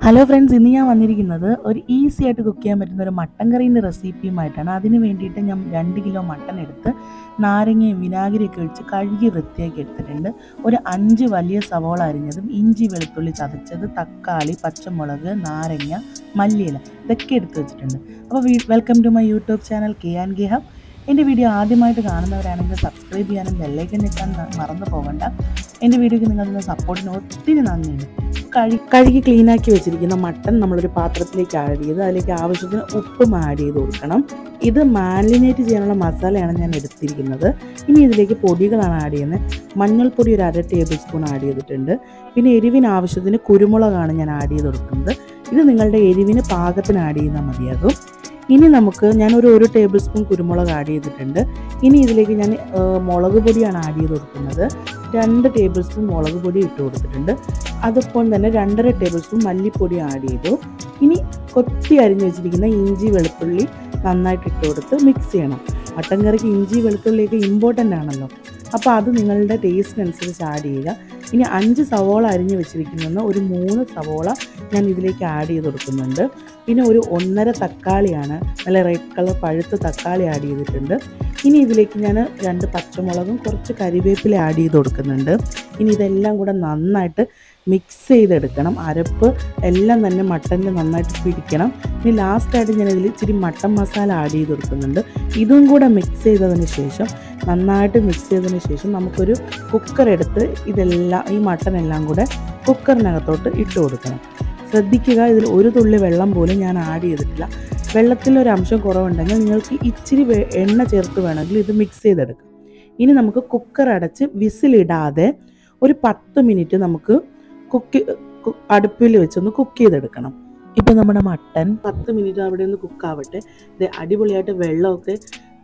hello friends ഇന്ന് ഞാൻ വന്നിരിക്കുന്നത് ഒരു ഈസി ആയിട്ട് കുക്ക് ചെയ്യാൻ പറ്റുന്ന ഒരു മട്ടൻ കറീൻ്റെ റെസിപ്പിയുമായിട്ടാണ് അതിന് വേണ്ടിയിട്ട് ഞാൻ രണ്ട് കിലോ മട്ടൻ എടുത്ത് നാരങ്ങയും വിനാഗിരിയൊക്കെ ഒഴിച്ച് കഴുകി വൃത്തിയാക്കി എടുത്തിട്ടുണ്ട് ഒരു അഞ്ച് വലിയ സവോള അരിഞ്ഞതും ഇഞ്ചി വെളുത്തുള്ളി ചതച്ചത് തക്കാളി പച്ചമുളക് നാരങ്ങ മല്ലിയില ഇതൊക്കെ എടുത്ത് വെച്ചിട്ടുണ്ട് അപ്പോൾ welcome to my YouTube channel K and G hub എൻ്റെ വീഡിയോ ആദ്യമായിട്ട് കാണുന്നവരാണെങ്കിൽ സബ്സ്ക്രൈബ് ചെയ്യാനും ബെല്ലൈക്കൻ ഞെക്കാൻ മറന്നു പോകണ്ട എൻ്റെ വീഡിയോയ്ക്ക് നിങ്ങളുടെ സപ്പോർട്ടിന് ഒത്തിരി നന്ദിയുണ്ട് കഴുകി കഴുകി ക്ലീനാക്കി വെച്ചിരിക്കുന്ന മട്ടൺ നമ്മളൊരു പാത്രത്തിലേക്ക് ആഡ് ചെയ്ത് അതിലേക്ക് ആവശ്യത്തിന് ഉപ്പും ആഡ് ചെയ്ത് കൊടുക്കണം ഇത് മാലിനേറ്റ് ചെയ്യാനുള്ള മസാലയാണ് ഞാൻ എടുത്തിരിക്കുന്നത് ഇനി ഇതിലേക്ക് പൊടികളാണ് ആഡ് ചെയ്യുന്നത് മഞ്ഞൾപ്പൊടി ഒരു അര ടേബിൾ സ്പൂൺ ആഡ് ചെയ്തിട്ടുണ്ട് പിന്നെ എരിവിന് ആവശ്യത്തിന് കുരുമുളകാണ് ഞാൻ ആഡ് ചെയ്ത് കൊടുക്കുന്നത് ഇത് നിങ്ങളുടെ എരിവിന് പാകത്തിന് ആഡ് ചെയ്താൽ മതിയാകും ഇനി നമുക്ക് ഞാൻ ഒരു ഒരു ടേബിൾ സ്പൂൺ കുരുമുളക് ആഡ് ചെയ്തിട്ടുണ്ട് ഇനി ഇതിലേക്ക് ഞാൻ ആ, മുളക് പൊടിയാണ് ആഡ് ചെയ്ത് കൊടുക്കുന്നത് രണ്ട് ടേബിൾ സ്പൂൺ മുളക് പൊടി ഇട്ട് കൊടുത്തിട്ടുണ്ട് അതുപോലെ തന്നെ രണ്ടര ടേബിൾ സ്പൂൺ മല്ലിപ്പൊടി ആഡ് ചെയ്തു ഇനി കൊത്തി അരിഞ്ഞ് വെച്ചിരിക്കുന്ന ഇഞ്ചി വെളുത്തുള്ളി നന്നായിട്ട് ഇട്ട് കൊടുത്ത് മിക്സ് ചെയ്യണം മട്ടൻ കറിക്ക് ഇഞ്ചി വെളുത്തുള്ളിയൊക്കെ ഇമ്പോർട്ടൻ്റ് ആണല്ലോ അപ്പോൾ അത് നിങ്ങളുടെ ടേസ്റ്റിനനുസരിച്ച് ആഡ് ചെയ്യുക ഇനി അഞ്ച് സവോള അരിഞ്ഞ് വെച്ചിരിക്കുന്ന ഒരു മൂന്ന് സവോള ഞാൻ ഇതിലേക്ക് ആഡ് ചെയ്ത് കൊടുക്കുന്നുണ്ട് പിന്നെ ഒരു ഒന്നര തക്കാളിയാണ് നല്ല റെഡ് കളർ പഴുത്ത തക്കാളി ആഡ് ചെയ്തിട്ടുണ്ട് ഇനി ഇതിലേക്ക് ഞാൻ രണ്ട് പച്ചമുളകും കുറച്ച് കരിവേപ്പില ആഡ് ചെയ്ത് കൊടുക്കുന്നുണ്ട് ഇനി ഇതെല്ലാം കൂടെ നന്നായിട്ട് മിക്സ് ചെയ്തെടുക്കണം അരപ്പ് എല്ലാം തന്നെ മട്ടനിൽ നന്നായിട്ട് പിടിക്കണം ഇനി ലാസ്റ്റായിട്ട് ഞാൻ ഇതിൽ ഇച്ചിരി മട്ടൻ മസാല ആഡ് ചെയ്ത് കൊടുക്കുന്നുണ്ട് ഇതും കൂടെ മിക്സ് ചെയ്തതിന് ശേഷം നന്നായിട്ട് മിക്സ് ചെയ്തതിന് ശേഷം നമുക്കൊരു കുക്കർ എടുത്ത് ഇതെല്ലാം ഈ മട്ടൻ എല്ലാം കൂടെ കുക്കറിനകത്തോട്ട് ഇട്ട് കൊടുക്കണം ശ്രദ്ധിക്കുക ഇതിൽ ഒരു തുള്ളി വെള്ളം പോലും ഞാൻ ആഡ് ചെയ്തിട്ടില്ല വെള്ളത്തിലൊരു അംശം കുറവുണ്ടെങ്കിൽ നിങ്ങൾക്ക് ഇച്ചിരി വെ- എണ്ണ ചേർത്ത് വേണമെങ്കിൽ ഇത് മിക്സ് ചെയ്തെടുക്കാം ഇനി നമുക്ക് കുക്കർ അടച്ച് വിസിലിടാതെ ഒരു പത്ത് മിനിറ്റ് നമുക്ക് കുക്ക് അടുപ്പിൽ വെച്ചൊന്ന് കുക്ക് ചെയ്തെടുക്കണം ഇപ്പം നമ്മുടെ മട്ടൻ പത്ത് മിനിറ്റ് അവിടെ ഒന്ന് കുക്കാവട്ടെ ഇത് അടിപൊളിയായിട്ട് വെള്ളമൊക്കെ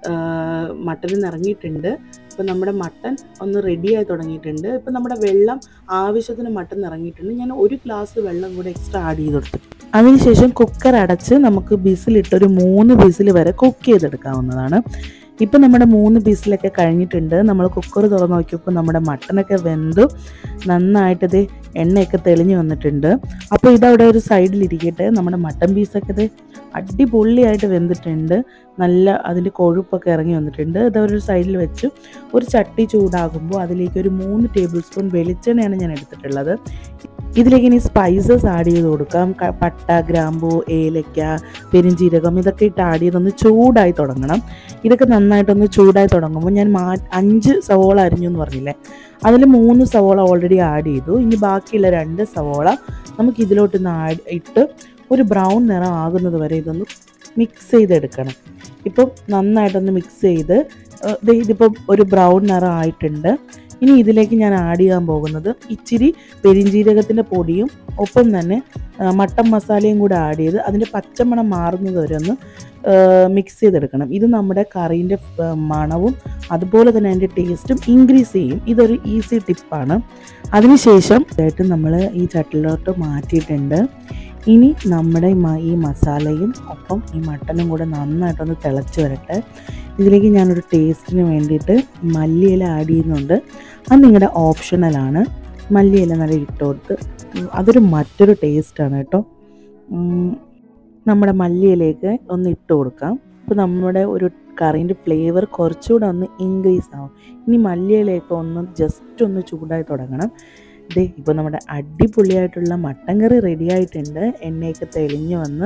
മട്ടനിൽ നിന്ന് ഇറങ്ങിയിട്ടുണ്ട് ഇപ്പം നമ്മുടെ മട്ടൻ ഒന്ന് റെഡിയായി തുടങ്ങിയിട്ടുണ്ട് ഇപ്പം നമ്മുടെ വെള്ളം ആവശ്യത്തിന് മട്ടൻ ഇറങ്ങിയിട്ടുണ്ട് ഞാൻ ഒരു ഗ്ലാസ് വെള്ളം കൂടെ എക്സ്ട്രാ ആഡ് ചെയ്ത് കൊടുത്തു അതിനുശേഷം കുക്കർ അടച്ച് നമുക്ക് ബിസിലിട്ട് ഒരു മൂന്ന് ബിസിൽ വരെ കുക്ക് ചെയ്തെടുക്കാവുന്നതാണ് ഇപ്പം നമ്മുടെ മൂന്ന് പീസിലൊക്കെ കഴിഞ്ഞിട്ടുണ്ട് നമ്മൾ കുക്കർ തുറന്ന് നോക്കിയപ്പോൾ നമ്മുടെ മട്ടനൊക്കെ വെന്തു നന്നായിട്ട് ഇത് എണ്ണയൊക്കെ തെളിഞ്ഞു വന്നിട്ടുണ്ട് അപ്പോൾ ഇതവിടെ ഒരു സൈഡിലിരിക്കട്ടെ നമ്മുടെ മട്ടൻ പീസൊക്കെ ഇത് അടിപൊളിയായിട്ട് വെന്തിട്ടുണ്ട് നല്ല അതിൻ്റെ കൊഴുപ്പൊക്കെ ഇറങ്ങി വന്നിട്ടുണ്ട് ഇത് ഒരു സൈഡിൽ വെച്ച് ഒരു ചട്ടി ചൂടാകുമ്പോൾ അതിലേക്ക് ഒരു മൂന്ന് ടേബിൾ സ്പൂൺ വെളിച്ചെണ്ണയാണ് ഞാൻ എടുത്തിട്ടുള്ളത് ഇതിലേക്ക് ഇനി സ്പൈസസ് ആഡ് ചെയ്ത് കൊടുക്കാം ക- പട്ട ഗ്രാമ്പൂ ഏലക്ക പെരിഞ്ചീരകം ഇതൊക്കെ ഇട്ട് ആഡ് ചെയ്തൊന്ന് ചൂടായി തുടങ്ങണം ഇതൊക്കെ നന്നായിട്ടൊന്ന് ചൂടായി തുടങ്ങുമ്പോൾ ഞാൻ മാ അഞ്ച് സവോള അരിഞ്ഞു എന്ന് പറഞ്ഞില്ലേ അതിൽ മൂന്ന് സവോള ഓൾറെഡി ആഡ് ചെയ്തു ഇനി ബാക്കിയുള്ള രണ്ട് സവോള നമുക്ക് ഇതിലോട്ടൊന്ന് ആഡ് ഇട്ട് ഒരു ബ്രൗൺ നിറം ആകുന്നത് വരെ ഇതൊന്ന് മിക്സ് ചെയ്തെടുക്കണം ഇപ്പം നന്നായിട്ടൊന്ന് മിക്സ് ചെയ്ത് ഏഹ് ദേ ഇതിപ്പം ഒരു ബ്രൗൺ നിറം ആയിട്ടുണ്ട് ഇനി ഇതിലേക്ക് ഞാൻ ആഡ് ചെയ്യാൻ പോകുന്നത് ഇച്ചിരി പെരിഞ്ജീരകത്തിൻ്റെ പൊടിയും ഒപ്പം തന്നെ ആ, മട്ടൻ മസാലയും കൂടെ ആഡ് ചെയ്ത് അതിൻ്റെ പച്ചമണം മാറുന്നത് വരെ ഒന്ന് മിക്സ് ചെയ്തെടുക്കണം ഇത് നമ്മുടെ കറീൻ്റെ മണവും അതുപോലെ തന്നെ അതിൻ്റെ ടേസ്റ്റും ഇൻക്രീസ് ചെയ്യും ഇതൊരു ഈസി ടിപ്പാണ് അതിനുശേഷം ആയിട്ട് നമ്മൾ ഈ ചട്ടിലോട്ട് മാറ്റിയിട്ടുണ്ട് ഇനി നമ്മുടെ ഈ മ- ഈ മസാലയും ഒപ്പം ഈ മട്ടനും കൂടെ നന്നായിട്ടൊന്ന് തിളച്ച് വരട്ടെ ഇതിലേക്ക് ഞാനൊരു ടേസ്റ്റിന് വേണ്ടിയിട്ട് മല്ലിയില ആഡ് ചെയ്യുന്നുണ്ട് അത് നിങ്ങളുടെ ഓപ്ഷണലാണ് മല്ലിയില നല്ല ഇട്ട് കൊടുത്ത് ഉം, അതൊരു മറ്റൊരു ടേസ്റ്റാണ് കേട്ടോ ഉം, നമ്മുടെ മല്ലിയിലേക്ക് ഒന്ന് ഇട്ട് കൊടുക്കാം അപ്പോൾ നമ്മുടെ ഒരു കറീൻ്റെ ഫ്ലേവർ കുറച്ചുകൂടെ ഒന്ന് ഇൻക്രീസ് ആവും ഇനി മല്ലിയിലേക്ക് ഒന്ന് ജസ്റ്റ് ഒന്ന് ചൂടായി തുടങ്ങണം ദേ ഇപ്പോൾ നമ്മുടെ അടിപൊളിയായിട്ടുള്ള മട്ടൻ കറി റെഡി ആയിട്ടുണ്ട് എണ്ണയൊക്കെ തെളിഞ്ഞ് വന്ന്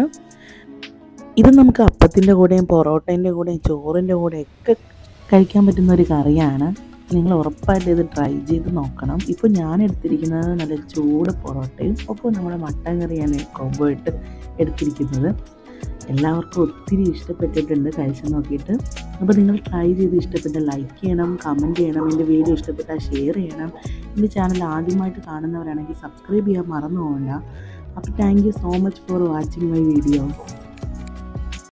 ഇത് നമുക്ക് അപ്പത്തിൻ്റെ കൂടെയും പൊറോട്ടേൻ്റെ കൂടെയും ചോറിൻ്റെ കൂടെയൊക്കെ കഴിക്കാൻ പറ്റുന്ന ഒരു കറിയാണ് നിങ്ങൾ ഉറപ്പായിട്ട് ഇത് ട്രൈ ചെയ്ത് നോക്കണം ഇപ്പോൾ ഞാൻ എടുത്തിരിക്കുന്നത് നല്ല ചൂട് പൊറോട്ടയും ഒപ്പം നമ്മുടെ മട്ടൻ കറിയാണ് കോംബോ ഇട്ട് എടുത്തിരിക്കുന്നത് എല്ലാവർക്കും ഒത്തിരി ഇഷ്ടപ്പെട്ടിട്ടുണ്ട് കഴിച്ച് നോക്കിയിട്ട് അപ്പോൾ നിങ്ങൾ ട്രൈ ചെയ്ത് ഇഷ്ടപ്പെട്ട ലൈക്ക് ചെയ്യണം കമൻറ്റ് ചെയ്യണം എൻ്റെ വീഡിയോ ഇഷ്ടപ്പെട്ടാൽ ഷെയർ ചെയ്യണം എൻ്റെ ചാനൽ ആദ്യമായിട്ട് കാണുന്നവരാണെങ്കിൽ സബ്സ്ക്രൈബ് ചെയ്യാൻ മറന്നു പോകണ്ട അപ്പോൾ thank you so much for watching my videos